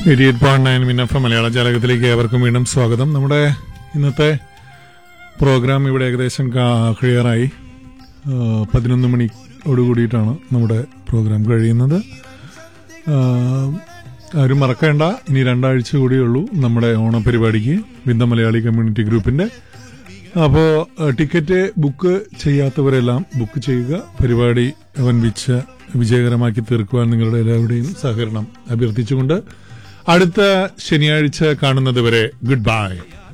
eighty eight point nine മിന്നഫ മലയാള ജാലകത്തിലേക്ക് ഏവർക്കും വീണ്ടും സ്വാഗതം നമ്മുടെ ഇന്നത്തെ പ്രോഗ്രാം ഇവിടെ ഏകദേശം ക്ലിയറായി പതിനൊന്ന് മണിയോട് കൂടിയിട്ടാണ് നമ്മുടെ പ്രോഗ്രാം കഴിയുന്നത് ആ, ആരും മറക്കേണ്ട ഇനി രണ്ടാഴ്ച കൂടിയുള്ളൂ നമ്മുടെ ഓണപരിപാടിക്ക് വിന്ദ മലയാളി കമ്മ്യൂണിറ്റി ഗ്രൂപ്പിന്റെ അപ്പോൾ ടിക്കറ്റ് ബുക്ക് ചെയ്യാത്തവരെല്ലാം ബുക്ക് ചെയ്യുക പരിപാടി വൻപിച്ച് വിജയകരമാക്കി തീർക്കുവാൻ നിങ്ങളുടെ എല്ലാവരുടെയും സഹകരണം അഭ്യർത്ഥിച്ചുകൊണ്ട് അടുത്ത ശനിയാഴ്ച കാണുന്നത് വരെ ഗുഡ് ബൈ